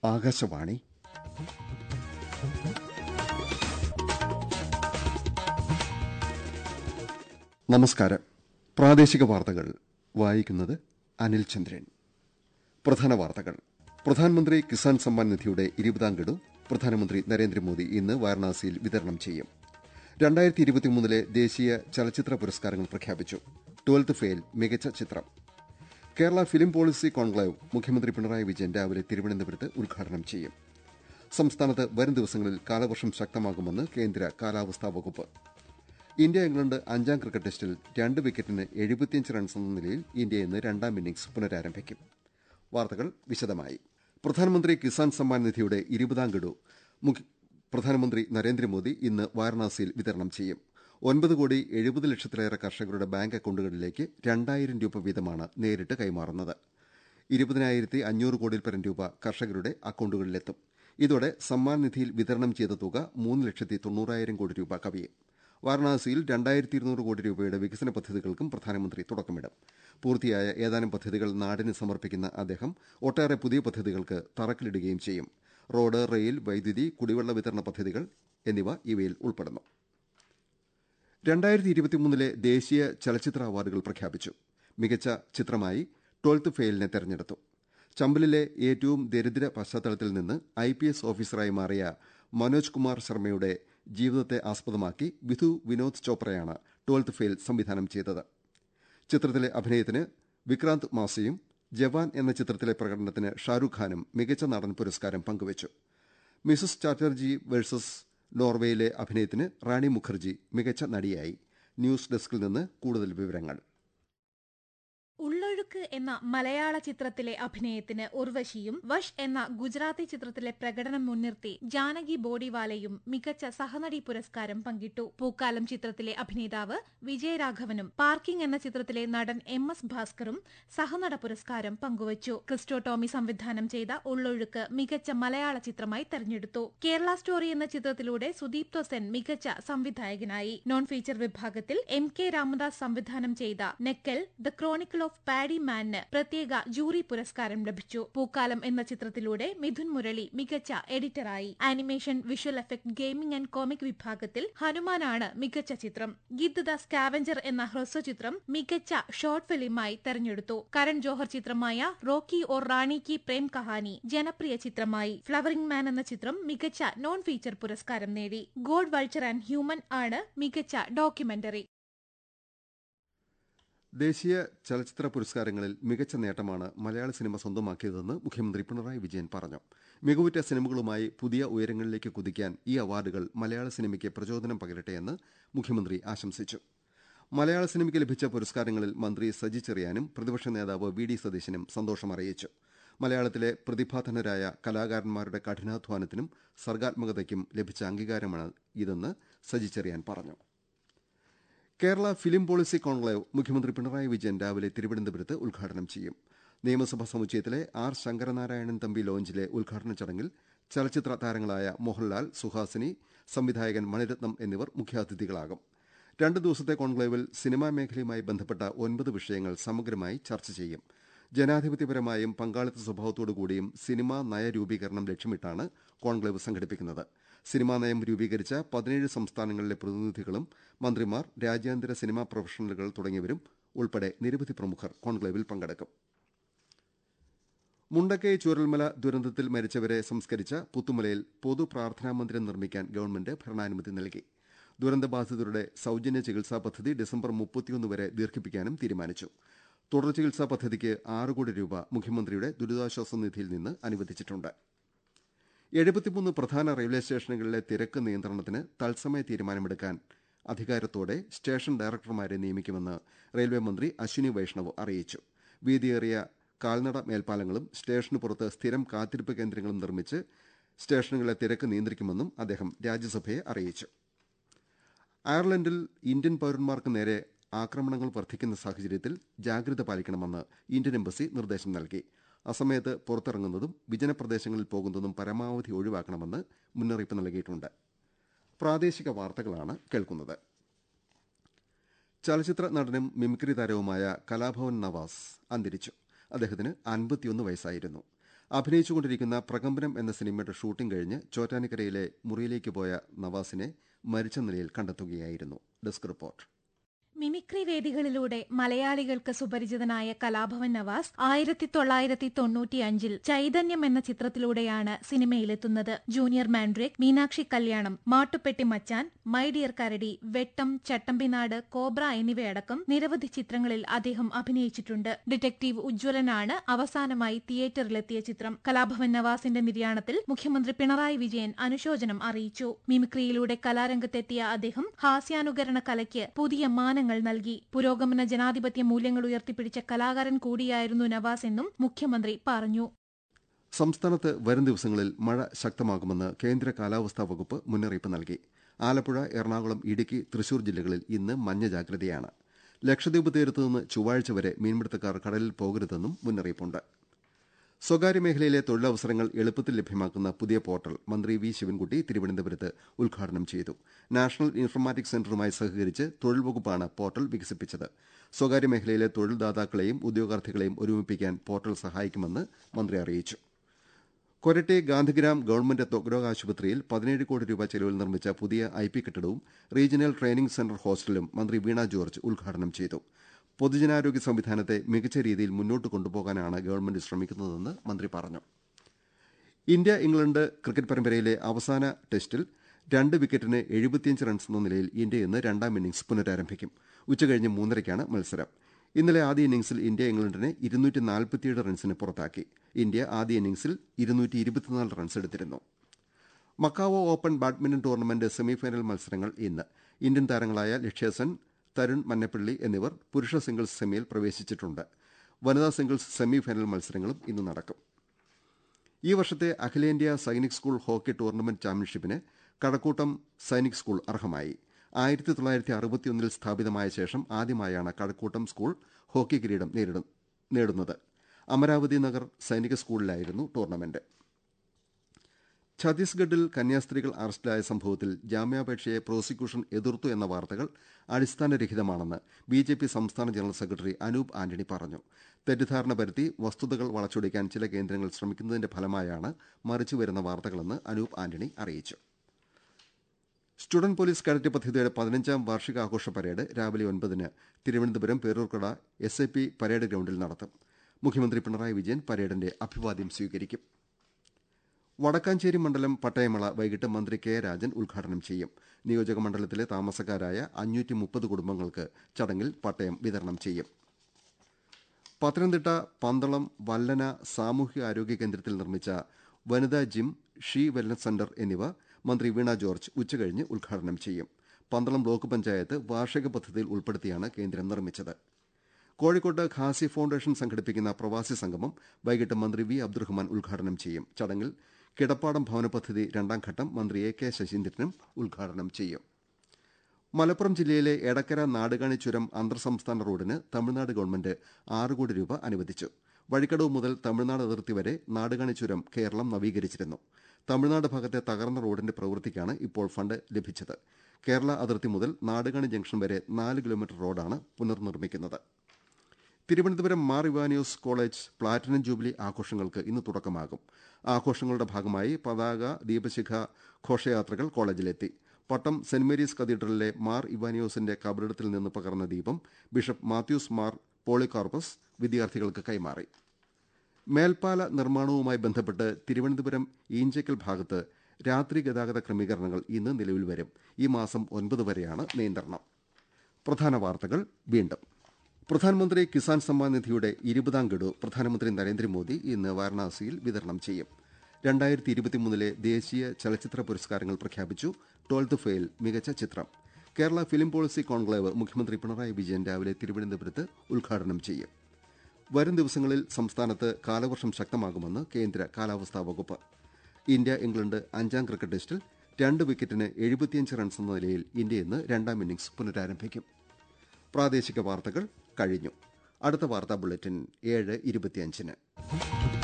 ആകാശവാണി നമസ്കാരം പ്രാദേശിക വാർത്തകൾ വായിക്കുന്നത് അനിൽ ചന്ദ്രൻ പ്രധാന വാർത്തകൾ പ്രധാനമന്ത്രി കിസാൻ സമ്മാൻ നിധിയുടെ ഇരുപതാം ഗഡു പ്രധാനമന്ത്രി നരേന്ദ്രമോദി ഇന്ന് വാരണാസിയിൽ വിതരണം ചെയ്യും രണ്ടായിരത്തി ഇരുപത്തിമൂന്നിലെ ദേശീയ ചലച്ചിത്ര പുരസ്കാരങ്ങൾ പ്രഖ്യാപിച്ചു ട്വൽത്ത് ഫെയിൽ മികച്ച ചിത്രം കേരള ഫിലിം പോളിസി കോൺക്ലേവ് മുഖ്യമന്ത്രി പിണറായി വിജയൻ രാവിലെ തിരുവനന്തപുരത്ത് ഉദ്ഘാടനം ചെയ്യും സംസ്ഥാനത്ത് വരും ദിവസങ്ങളിൽ കാലവർഷം ശക്തമാകുമെന്ന് കേന്ദ്ര കാലാവസ്ഥാ വകുപ്പ് ഇന്ത്യ ഇംഗ്ലണ്ട് അഞ്ചാം ക്രിക്കറ്റ് ടെസ്റ്റിൽ രണ്ട് വിക്കറ്റിന് എഴുപത്തിയഞ്ച് റൺസ് എന്ന നിലയിൽ ഇന്ത്യ ഇന്ന് രണ്ടാം ഇന്നിംഗ്സ് പുനരാരംഭിക്കും വാർത്തകൾ വിശദമായി പ്രധാനമന്ത്രി കിസാൻ സമ്മാൻ നിധിയുടെ ഇരുപതാം ഗഡു പ്രധാനമന്ത്രി നരേന്ദ്രമോദി ഇന്ന് വാരണാസിയിൽ വിതരണം ചെയ്യും ഒൻപത് കോടി എഴുപത് ലക്ഷത്തിലേറെ കർഷകരുടെ ബാങ്ക് അക്കൌണ്ടുകളിലേക്ക് രണ്ടായിരം രൂപ വീതമാണ് നേരിട്ട് കൈമാറുന്നത് ഇരുപതിനായിരത്തി അഞ്ഞൂറ് കോടിയിൽ പരം രൂപ കർഷകരുടെ അക്കൌണ്ടുകളിലെത്തും ഇതോടെ സമ്മാൻ നിധിയിൽ വിതരണം ചെയ്ത തുക മൂന്ന് ലക്ഷത്തി തൊണ്ണൂറായിരം കോടി രൂപ കവിയും വാരണാസിയിൽ രണ്ടായിരത്തി ഇരുന്നൂറ് കോടി രൂപയുടെ വികസന പദ്ധതികൾക്കും പ്രധാനമന്ത്രി തുടക്കമിടും പൂർത്തിയായ ഏതാനും പദ്ധതികൾ നാടിന് സമർപ്പിക്കുന്ന അദ്ദേഹം ഒട്ടേറെ പുതിയ പദ്ധതികൾക്ക് തറക്കല്ലിടുകയും ചെയ്യും റോഡ് റെയിൽ വൈദ്യുതി കുടിവെള്ള വിതരണ പദ്ധതികൾ എന്നിവ ഇവയിൽ ഉൾപ്പെടുന്നു രണ്ടായിരത്തി ഇരുപത്തിമൂന്നിലെ ദേശീയ ചലച്ചിത്ര അവാർഡുകൾ പ്രഖ്യാപിച്ചു മികച്ച ചിത്രമായി ട്വൽത്ത് ഫെയിലിനെ തെരഞ്ഞെടുത്തു ചമ്പലിലെ ഏറ്റവും ദരിദ്ര പശ്ചാത്തലത്തിൽ നിന്ന് ഐ പി എസ് ഓഫീസറായി മാറിയ മനോജ് കുമാർ ശർമ്മയുടെ ജീവിതത്തെ ആസ്പദമാക്കി വിധു വിനോദ് ചോപ്രയാണ് ട്വൽത്ത് ഫെയിൽ സംവിധാനം ചെയ്തത് ചിത്രത്തിലെ അഭിനയത്തിന് വിക്രാന്ത് മാസിയും ജവാൻ എന്ന ചിത്രത്തിലെ പ്രകടനത്തിന് ഷാരൂഖ് ഖാനും മികച്ച നടൻ പുരസ്കാരം പങ്കുവച്ചു മിസസ് ചാറ്റർജി വേഴ്സസ് നോർവേയിലെ അഭിനയത്തിന് റാണി മുഖർജി മികച്ച നടിയായി ന്യൂസ് ഡെസ്കിൽ നിന്ന് കൂടുതൽ വിവരങ്ങൾ ഉള്ളൊഴുക്ക് എന്ന മലയാള ചിത്രത്തിലെ അഭിനയത്തിന് ഉർവശിയും വഷ് എന്ന ഗുജറാത്തി ചിത്രത്തിലെ പ്രകടനം മുൻനിർത്തി ജാനകി ബോഡിവാലയും മികച്ച സഹനടി പുരസ്കാരം പങ്കിട്ടു പൂക്കാലം ചിത്രത്തിലെ അഭിനേതാവ് വിജയരാഘവനും പാർക്കിംഗ് എന്ന ചിത്രത്തിലെ നടൻ എം എസ് ഭാസ്കറും സഹനട പുരസ്കാരം പങ്കുവച്ചു ക്രിസ്റ്റോ ടോമി സംവിധാനം ചെയ്ത ഉള്ളൊഴുക്ക് മികച്ച മലയാള ചിത്രമായി തെരഞ്ഞെടുത്തു കേരള സ്റ്റോറി എന്ന ചിത്രത്തിലൂടെ സുദീപ്തോ സെൻ മികച്ച സംവിധായകനായി നോൺ ഫീച്ചർ വിഭാഗത്തിൽ എം കെ രാമദാസ് സംവിധാനം ചെയ്ത Nekkal the chronicle of paddy മാനിന് പ്രത്യേക ജൂറി പുരസ്കാരം ലഭിച്ചു പൂക്കാലം എന്ന ചിത്രത്തിലൂടെ മിഥുൻ മുരളി മികച്ച എഡിറ്ററായി animation visual effect gaming and comic വിഭാഗത്തിൽ ഹനുമാനാണ് മികച്ച ചിത്രം ഗിദ് ദ സ്കാവഞ്ചർ എന്ന ഹ്രസ്വചിത്രം മികച്ച ഷോർട്ട് ഫിലിമായി തെരഞ്ഞെടുത്തു കരൺ ജോഹർ ചിത്രമായ റോക്കി ഓർ റാണി കി പ്രേം കഹാനി ജനപ്രിയ ചിത്രമായി ഫ്ലവറിംഗ് മാൻ എന്ന ചിത്രം മികച്ച നോൺ ഫീച്ചർ പുരസ്കാരം നേടി ഗോഡ് വൾച്ചർ ആൻഡ് ഹ്യൂമൻ ആണ് മികച്ച ഡോക്യുമെന്ററി ദേശീയ ചലച്ചിത്ര പുരസ്കാരങ്ങളിൽ മികച്ച നേട്ടമാണ് മലയാള സിനിമ സ്വന്തമാക്കിയതെന്ന് മുഖ്യമന്ത്രി പിണറായി വിജയൻ പറഞ്ഞു മികവുറ്റ സിനിമകളുമായി പുതിയ ഉയരങ്ങളിലേക്ക് കുതിക്കാൻ ഈ അവാർഡുകൾ മലയാള സിനിമയ്ക്ക് പ്രചോദനം പകരട്ടെയെന്ന് മുഖ്യമന്ത്രി ആശംസിച്ചു മലയാള സിനിമയ്ക്ക് ലഭിച്ച പുരസ്കാരങ്ങളിൽ മന്ത്രി സജി ചെറിയാനും പ്രതിപക്ഷ നേതാവ് വി ഡി സതീശനും സന്തോഷം അറിയിച്ചു മലയാളത്തിലെ പ്രതിഭാധനരായ കലാകാരന്മാരുടെ കഠിനാധ്വാനത്തിനും സർഗാത്മകതയ്ക്കും ലഭിച്ച അംഗീകാരമാണ് ഇതെന്ന് സജി ചെറിയാൻ പറഞ്ഞു കേരള ഫിലിം പോളിസി കോൺക്ലേവ് മുഖ്യമന്ത്രി പിണറായി വിജയൻ രാവിലെ തിരുവനന്തപുരത്ത് ഉദ്ഘാടനം ചെയ്യും നിയമസഭാ സമുച്ചയത്തിലെ ആർ ശങ്കരനാരായണൻ തമ്പി ലോഞ്ചിലെ ഉദ്ഘാടന ചടങ്ങിൽ ചലച്ചിത്ര താരങ്ങളായ മോഹൻലാൽ സുഹാസിനി സംവിധായകൻ മണിരത്നം എന്നിവർ മുഖ്യാതിഥികളാകും രണ്ട് ദിവസത്തെ കോൺക്ലേവിൽ സിനിമാ മേഖലയുമായി ബന്ധപ്പെട്ട ഒൻപത് വിഷയങ്ങൾ സമഗ്രമായി ചർച്ച ചെയ്യും ജനാധിപത്യപരമായും പങ്കാളിത്ത സ്വഭാവത്തോടുകൂടിയും സിനിമാ നയരൂപീകരണം ലക്ഷ്യമിട്ടാണ് കോൺക്ലേവ് സംഘടിപ്പിക്കുന്നത് സിനിമാ നയം രൂപീകരിച്ച പതിനേഴ് സംസ്ഥാനങ്ങളിലെ പ്രതിനിധികളും മന്ത്രിമാർ രാജ്യാന്തര സിനിമാ പ്രൊഫഷണലുകൾ തുടങ്ങിയവരും ഉൾപ്പെടെ നിരവധി പ്രമുഖർ കോൺക്ലേവിൽ പങ്കെടുക്കും മുണ്ടക്കൈ ചൂരൽമല ദുരന്തത്തിൽ മരിച്ചവരെ സംസ്കരിച്ച പുത്തുമലയിൽ പൊതു പ്രാർത്ഥനാ മന്ദിരം നിർമ്മിക്കാൻ ഗവൺമെന്റ് ഭരണാനുമതി നൽകി ദുരന്തബാധിതരുടെ സൌജന്യ ചികിത്സാ പദ്ധതി ഡിസംബർ മുപ്പത്തിയൊന്ന് വരെ ദീർഘിപ്പിക്കാനും തീരുമാനിച്ചു തുടർ ചികിത്സാ പദ്ധതിക്ക് ആറ് കോടി രൂപ മുഖ്യമന്ത്രിയുടെ ദുരിതാശ്വാസ നിധിയിൽ നിന്ന് അനുവദിച്ചിട്ടുണ്ട് എഴുപത്തിമൂന്ന് പ്രധാന റെയിൽവേ സ്റ്റേഷനുകളിലെ തിരക്ക് നിയന്ത്രണത്തിന് തത്സമയ തീരുമാനമെടുക്കാൻ അധികാരത്തോടെ സ്റ്റേഷൻ ഡയറക്ടർമാരെ നിയമിക്കുമെന്ന് റെയിൽവേ മന്ത്രി അശ്വിനി വൈഷ്ണവ് അറിയിച്ചു വീതിയേറിയ കാൽനട മേൽപ്പാലങ്ങളും സ്റ്റേഷന് പുറത്ത് സ്ഥിരം കാത്തിരിപ്പ് കേന്ദ്രങ്ങളും നിർമ്മിച്ച് സ്റ്റേഷനുകളിലെ തിരക്ക് നിയന്ത്രിക്കുമെന്നും അദ്ദേഹം രാജ്യസഭയെ അറിയിച്ചു അയർലൻഡിൽ ഇന്ത്യൻ പൌരന്മാർക്ക് നേരെ ആക്രമണങ്ങൾ വർദ്ധിക്കുന്ന സാഹചര്യത്തിൽ ജാഗ്രത പാലിക്കണമെന്ന് ഇന്ത്യൻ എംബസി നിർദ്ദേശം നൽകി അസമയത്ത് പുറത്തിറങ്ങുന്നതും വിജനപ്രദേശങ്ങളിൽ പോകുന്നതും പരമാവധി ഒഴിവാക്കണമെന്ന് മുന്നറിയിപ്പ് നൽകിയിട്ടുണ്ട് പ്രാദേശിക വാർത്തകളാണ് കേൾക്കുന്നത് ചലച്ചിത്ര നടനും മിമിക്രി താരവുമായ കലാഭവൻ നവാസ് അന്തരിച്ചു അദ്ദേഹത്തിന് അൻപത്തിയൊന്ന് വയസ്സായിരുന്നു അഭിനയിച്ചുകൊണ്ടിരിക്കുന്ന പ്രകമ്പനം എന്ന സിനിമയുടെ ഷൂട്ടിംഗ് കഴിഞ്ഞ് ചോറ്റാനിക്കരയിലെ മുറിയിലേക്ക് പോയ നവാസിനെ മരിച്ച നിലയിൽ കണ്ടെത്തുകയായിരുന്നു ഡെസ്ക് റിപ്പോർട്ട് മിമിക്രി വേദികളിലൂടെ മലയാളികൾക്ക് സുപരിചിതനായ കലാഭവൻ നവാസ് ആയിരത്തി തൊള്ളായിരത്തി തൊണ്ണൂറ്റിയഞ്ചിൽ ചൈതന്യം എന്ന ചിത്രത്തിലൂടെയാണ് സിനിമയിലെത്തുന്നത് ജൂനിയർ മാൻഡ്രേക്ക് മീനാക്ഷി കല്യാണം മാട്ടുപ്പെട്ടി മച്ചാൻ മൈ ഡിയർ കരടി വെട്ടം ചട്ടമ്പിനാട് കോബ്ര എന്നിവയടക്കം നിരവധി ചിത്രങ്ങളിൽ അദ്ദേഹം അഭിനയിച്ചിട്ടുണ്ട് ഡിറ്റക്ടീവ് ഉജ്ജ്വലനാണ് അവസാനമായി തിയേറ്ററിലെത്തിയ ചിത്രം കലാഭവൻ നവാസിന്റെ നിര്യാണത്തിൽ മുഖ്യമന്ത്രി പിണറായി വിജയൻ അനുശോചനം അറിയിച്ചു മിമിക്രിയിലൂടെ കലാരംഗത്തെത്തിയ അദ്ദേഹം ഹാസ്യാനുകരണ കലയ്ക്ക് പുതിയ മാനങ്ങൾ നൽകി പുരോഗമന ജനാധിപത്യ മൂല്യങ്ങൾ ഉയർത്തിപ്പിടിച്ച കലാകാരൻ കൂടിയായിരുന്നു നവാസ് എന്നും മുഖ്യമന്ത്രി പറഞ്ഞു സംസ്ഥാനത്ത് വരും ദിവസങ്ങളിൽ മഴ ശക്തമാകുമെന്ന് കേന്ദ്ര കാലാവസ്ഥാ വകുപ്പ് മുന്നറിയിപ്പ് നൽകി ആലപ്പുഴ എറണാകുളം ഇടുക്കി തൃശൂർ ജില്ലകളിൽ ഇന്ന് മഞ്ഞ ജാഗ്രതയാണ് ലക്ഷദ്വീപ് തീരത്തുനിന്ന് ചൊവ്വാഴ്ച വരെ മീൻപിടുത്തക്കാർ കടലിൽ പോകരുതെന്നും മുന്നറിയിപ്പുണ്ട് സ്വകാര്യ മേഖലയിലെ തൊഴിലവസരങ്ങൾ എളുപ്പത്തിൽ ലഭ്യമാക്കുന്ന പുതിയ പോർട്ടൽ മന്ത്രി വി ശിവൻകുട്ടി തിരുവനന്തപുരത്ത് ഉദ്ഘാടനം ചെയ്തു നാഷണൽ ഇൻഫർമാറ്റിക്സ് സെന്ററുമായി സഹകരിച്ച് തൊഴിൽ വകുപ്പാണ് പോർട്ടൽ വികസിപ്പിച്ചത് സ്വകാര്യ മേഖലയിലെ തൊഴിൽദാതാക്കളെയും ഉദ്യോഗാർത്ഥികളെയും ഒരുമിപ്പിക്കാൻ പോർട്ടൽ സഹായിക്കുമെന്ന് മന്ത്രി അറിയിച്ചു കൊരട്ടി ഗാന്ധിഗ്രാം ഗവൺമെന്റ് ത്വഗ്രോഗ ആശുപത്രിയിൽ പതിനേഴ് കോടി രൂപ ചെലവിൽ നിർമ്മിച്ച പുതിയ ഐ പി കെട്ടിടവും റീജിയണൽ ട്രെയിനിംഗ് സെന്റർ ഹോസ്റ്റലും മന്ത്രി വീണ ജോർജ് ഉദ്ഘാടനം ചെയ്തു പൊതുജനാരോഗ്യ സംവിധാനത്തെ മികച്ച രീതിയിൽ മുന്നോട്ട് കൊണ്ടുപോകാനാണ് ഗവൺമെന്റ് ശ്രമിക്കുന്നതെന്ന് മന്ത്രി പറഞ്ഞു ഇന്ത്യ ഇംഗ്ലണ്ട് ക്രിക്കറ്റ് പരമ്പരയിലെ അവസാന ടെസ്റ്റിൽ രണ്ട് വിക്കറ്റിന് എഴുപത്തിയഞ്ച് റൺസ് എന്ന നിലയിൽ ഇന്ത്യ ഇന്ന് രണ്ടാം ഇന്നിംഗ്സ് പുനരാരംഭിക്കും ഉച്ചകഴിഞ്ഞ് മൂന്നരയ്ക്കാണ് മത്സരം ഇന്നലെ ആദ്യ ഇന്നിംഗ്സിൽ ഇന്ത്യ ഇംഗ്ലണ്ടിനെ ഇരുന്നൂറ്റി നാൽപ്പത്തിയേഴ് റൺസിന് പുറത്താക്കി ഇന്ത്യ ആദ്യ ഇന്നിംഗ്സിൽ ഇരുന്നൂറ്റി ഇരുപത്തിനാല് റൺസ് എടുത്തിരുന്നു Macau open badminton tournament semifinal മത്സരങ്ങൾ ഇന്ന് ഇന്ത്യൻ താരങ്ങളായ ലക്ഷ്യസെൻ തരുൺ മന്നപ്പള്ളി എന്നിവർ പുരുഷ സിംഗിൾസ് സെമിയിൽ പ്രവേശിച്ചിട്ടുണ്ട് വനിതാ സിംഗിൾസ് സെമിഫൈനൽ മത്സരങ്ങളും ഇന്ന് നടക്കും ഈ വർഷത്തെ അഖിലേന്ത്യാ സൈനിക് സ്കൂൾ ഹോക്കി ടൂർണമെന്റ് ചാമ്പ്യൻഷിപ്പിന് കഴക്കൂട്ടം സൈനിക് സ്കൂൾ അർഹമായി ആയിരത്തി തൊള്ളായിരത്തി അറുപത്തിയൊന്നിൽ സ്ഥാപിതമായ ശേഷം ആദ്യമായാണ് കഴക്കൂട്ടം സ്കൂൾ ഹോക്കി കിരീടം നേടുന്നത് അമരാവതി നഗർ സൈനിക സ്കൂളിലായിരുന്നു ടൂർണമെന്റ് ഛത്തീസ്ഗഡിൽ കന്യാസ്ത്രീകൾ അറസ്റ്റിലായ സംഭവത്തിൽ ജാമ്യാപേക്ഷയെ പ്രോസിക്യൂഷൻ എതിർത്തു എന്ന വാർത്തകൾ അടിസ്ഥാനരഹിതമാണെന്ന് ബി ജെ പി സംസ്ഥാന ജനറൽ സെക്രട്ടറി അനൂപ് ആന്റണി പറഞ്ഞു തെറ്റിദ്ധാരണ പരത്തി വസ്തുതകൾ വളച്ചൊടിക്കാൻ ചില കേന്ദ്രങ്ങൾ ശ്രമിക്കുന്നതിന്റെ ഫലമായാണ് മറിച്ചുവരുന്ന വാർത്തകളെന്ന് അനൂപ് ആന്റണി അറിയിച്ചു സ്റ്റുഡന്റ് പോലീസ് കാഡറ്റ് പദ്ധതിയുടെ പതിനഞ്ചാം വാർഷികാഘോഷ പരേഡ് രാവിലെ ഒൻപതിന് Thiruvananthapuram Peroorkada S A P parade ഗ്രൌണ്ടിൽ നടത്തും മുഖ്യമന്ത്രി പിണറായി വിജയൻ പരേഡിന്റെ അഭിവാദ്യം സ്വീകരിക്കും വടക്കാഞ്ചേരി മണ്ഡലം പട്ടയമള വൈകിട്ട് മന്ത്രി കെ രാജൻ ഉദ്ഘാടനം ചെയ്യും നിയോജക മണ്ഡലത്തിലെ താമസക്കാരായ അഞ്ഞൂറ്റി മുപ്പത് കുടുംബങ്ങൾക്ക് ചടങ്ങിൽ പട്ടയം വിതരണം ചെയ്യും പത്തനംതിട്ട പന്തളം വല്ലന സാമൂഹ്യാരോഗ്യ കേന്ദ്രത്തിൽ നിർമ്മിച്ച വനിതാ ജിം ഷീ വെൽനസ് സെന്റർ എന്നിവ മന്ത്രി വീണ ജോർജ് ഉച്ചകഴിഞ്ഞ് ഉദ്ഘാടനം ചെയ്യും പന്തളം ബ്ലോക്ക് പഞ്ചായത്ത് വാർഷിക പദ്ധതിയിൽ ഉൾപ്പെടുത്തിയാണ് കേന്ദ്രം നിർമ്മിച്ചത് കോഴിക്കോട്ട് ഖാസി ഫൌണ്ടേഷൻ സംഘടിപ്പിക്കുന്ന പ്രവാസി സംഗമം വൈകിട്ട് മന്ത്രി വി അബ്ദുറഹ്മാൻ ഉദ്ഘാടനം ചെയ്യും ചടങ്ങിൽ കിടപ്പാടം ഭവന പദ്ധതി രണ്ടാം ഘട്ടം മന്ത്രി എ കെ ശശീന്ദ്രനും ഉദ്ഘാടനം ചെയ്യും മലപ്പുറം ജില്ലയിലെ എടക്കര നാടുകാണി ചുരം അന്തർ സംസ്ഥാന റോഡിന് തമിഴ്നാട് ഗവൺമെന്റ് ആറ് കോടി രൂപ അനുവദിച്ചു വഴിക്കടവ് മുതൽ തമിഴ്നാട് അതിർത്തി വരെ നാടുകാണി ചുരം കേരളം നവീകരിച്ചിരുന്നു തമിഴ്നാട് ഭാഗത്തെ തകർന്ന റോഡിന്റെ പ്രവൃത്തിക്കാണ് ഇപ്പോൾ ഫണ്ട് ലഭിച്ചത് കേരള അതിർത്തി മുതൽ നാടുകാണി ജംഗ്ഷൻ വരെ നാല് കിലോമീറ്റർ റോഡാണ് പുനർനിർമ്മിക്കുന്നത് Thiruvananthapuram Mar Ivanios college platinum jubilee ആഘോഷങ്ങൾക്ക് ഇന്ന് തുടക്കമാകും ആഘോഷങ്ങളുടെ ഭാഗമായി പതാക ദീപശിഖ ഘോഷയാത്രകൾ കോളേജിലെത്തി പട്ടം സെന്റ് മേരീസ് കത്തീഡ്രലിലെ മാർ ഇവാനിയോസിന്റെ കബറിടത്തിൽ നിന്ന് പകർന്ന ദീപം ബിഷപ്പ് മാത്യൂസ് മാർ പോളികാർപ്പസ് വിദ്യാർത്ഥികൾക്ക് കൈമാറി മേൽപ്പാല നിർമ്മാണവുമായി ബന്ധപ്പെട്ട് തിരുവനന്തപുരം ഈഞ്ചക്കൽ ഭാഗത്ത് രാത്രി ഗതാഗത ക്രമീകരണങ്ങൾ ഇന്ന് നിലവിൽ വരും ഈ മാസം ഒൻപത് വരെയാണ് നിയന്ത്രണം പ്രധാന വാർത്തകൾ വീണ്ടും പ്രധാനമന്ത്രി കിസാൻ സമ്മാൻ നിധിയുടെ ഇരുപതാം ഗഡു പ്രധാനമന്ത്രി നരേന്ദ്രമോദി ഇന്ന് വാരണാസിയിൽ വിതരണം ചെയ്യും രണ്ടായിരത്തി ഇരുപത്തിമൂന്നിലെ ദേശീയ ചലച്ചിത്ര പുരസ്കാരങ്ങൾ പ്രഖ്യാപിച്ചു ട്വൽത്ത് ഫെയിൽ മികച്ച ചിത്രം കേരള ഫിലിം പോളിസി കോൺക്ലേവ് മുഖ്യമന്ത്രി പിണറായി വിജയൻ രാവിലെ തിരുവനന്തപുരത്ത് ഉദ്ഘാടനം ചെയ്യും വരും ദിവസങ്ങളിൽ സംസ്ഥാനത്ത് കാലവർഷം ശക്തമാകുമെന്ന് കേന്ദ്ര കാലാവസ്ഥാ വകുപ്പ് ഇന്ത്യ ഇംഗ്ലണ്ട് അഞ്ചാം ക്രിക്കറ്റ് ടെസ്റ്റിൽ രണ്ട് വിക്കറ്റിന് എഴുപത്തിയഞ്ച് റൺസ് എന്ന നിലയിൽ ഇന്ത്യ ഇന്ന് രണ്ടാം ഇന്നിംഗ്സ് പുനരാരംഭിക്കും പ്രാദേശിക വാർത്തകൾ കഴിഞ്ഞു അടുത്ത വാർത്താ ബുള്ളറ്റിൻ ഏഴ് ഇരുപത്തിയഞ്ചിന്